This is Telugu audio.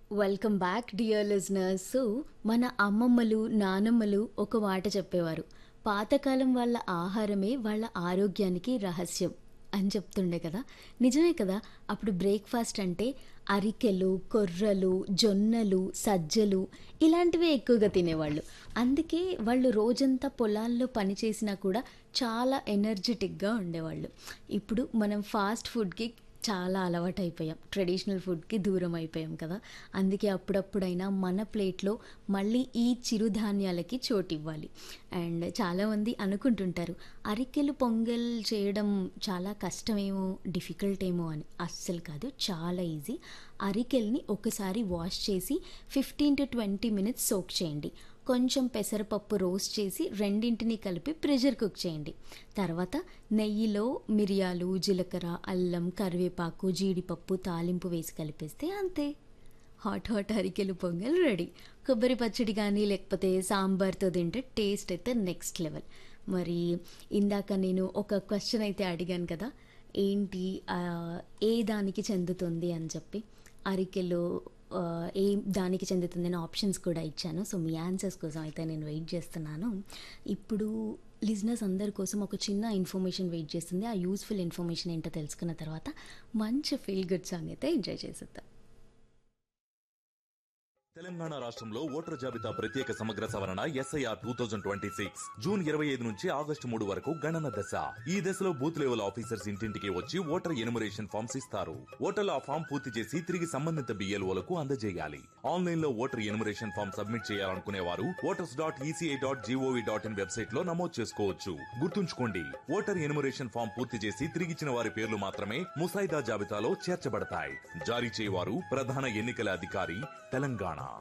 welcome back dear listeners so మన అమ్మమ్మలు నానమ్మలు ఒక మాట చెప్పేవారు పాతకాలం వాళ్ళ ఆహారమే వాళ్ళ ఆరోగ్యానికి రహస్యం అని చెప్తుండే కదా నిజమే కదా అప్పుడు బ్రేక్ఫాస్ట్ అంటే అరికెలు కొర్రలు జొన్నలు సజ్జలు ఇలాంటివే ఎక్కువగా తినేవాళ్ళు అందుకే వాళ్ళు రోజంతా పొలాల్లో పనిచేసినా కూడా చాలా ఎనర్జెటిక్గా ఉండేవాళ్ళు ఇప్పుడు మనం ఫాస్ట్ ఫుడ్కి చాలా అలవాటు అయిపోయాం ట్రెడిషనల్ ఫుడ్కి దూరం అయిపోయాం కదా అందుకే అప్పుడప్పుడైనా మన ప్లేట్లో మళ్ళీ ఈ చిరుధాన్యాలకి చోటు ఇవ్వాలి అండ్ చాలామంది అనుకుంటుంటారు అరికెలు పొంగల్ చేయడం చాలా కష్టమేమో డిఫికల్ట్ ఏమో అని అస్సలు కాదు చాలా ఈజీ అరికెల్ని ఒకసారి వాష్ చేసి fifteen to twenty minutes soak చేయండి కొంచెం పెసరపప్పు రోస్ట్ చేసి రెండింటిని కలిపి ప్రెషర్ కుక్ చేయండి తర్వాత నెయ్యిలో మిరియాలు జీలకర్ర అల్లం కరివేపాకు జీడిపప్పు తాలింపు వేసి కలిపేస్తే అంతే హాట్ హాట్ అరికెలు పొంగల్ రెడీ కొబ్బరి పచ్చడి కానీ లేకపోతే సాంబార్తో తింటే టేస్ట్ అయితే నెక్స్ట్ లెవెల్ మరి ఇందాక నేను ఒక క్వశ్చన్ అయితే అడిగాను కదా ఏంటి ఆ, ఏ దానికి చెందుతుంది అని చెప్పి అరికెలు ఆ, ఏ దానికి చెందుతుంది అని ఆప్షన్స్ కూడా ఇచ్చాను సో మీ ఆన్సర్స్ కోసం అయితే నేను వెయిట్ చేస్తున్నాను ఇప్పుడు లిజినెస్ అందరి కోసం ఒక చిన్న ఇన్ఫర్మేషన్ వెయిట్ చేస్తుంది ఆ యూస్ఫుల్ ఇన్ఫర్మేషన్ ఏంటో తెలుసుకున్న తర్వాత మంచి ఫీల్ గుడ్ సాంగ్ అయితే ఎంజాయ్ చేసేద్దాం తెలంగాణ రాష్ట్రంలో ఓటర్ జాబితా ప్రత్యేక సమగ్ర సవరణ SIR two thousand twenty six June ఇరవై ఐదు నుంచి ఆగస్టు మూడు వరకు గణన దశ ఈ దశలో బూత్ లెవెల్ ఆఫీసర్స్ ఇంటింటికి వచ్చి ఓటర్ ఎనుమరేషన్ ఫామ్స్ ఇస్తారు ఓటర్లు ఆ ఫామ్ పూర్తి చేసి తిరిగి సంబంధిత బిఎల్ఓలకు అందజేయాలి ఆన్లైన్ లో ఓటర్ ఎనుమరేషన్ ఫామ్ సబ్మిట్ చేయాలనుకునే వారు voters dot ECI dot GOV dot in website లో నమోదు చేసుకోవచ్చు గుర్తుంచుకోండి ఓటర్ ఎనుమరేషన్ ఫామ్ పూర్తి చేసి తిరిగిచ్చిన వారి పేర్లు మాత్రమే ముసాయిదా జాబితాలో చేర్చబడతాయి జారీ చేయవారు ప్రధాన ఎన్నికల అధికారి తెలంగాణ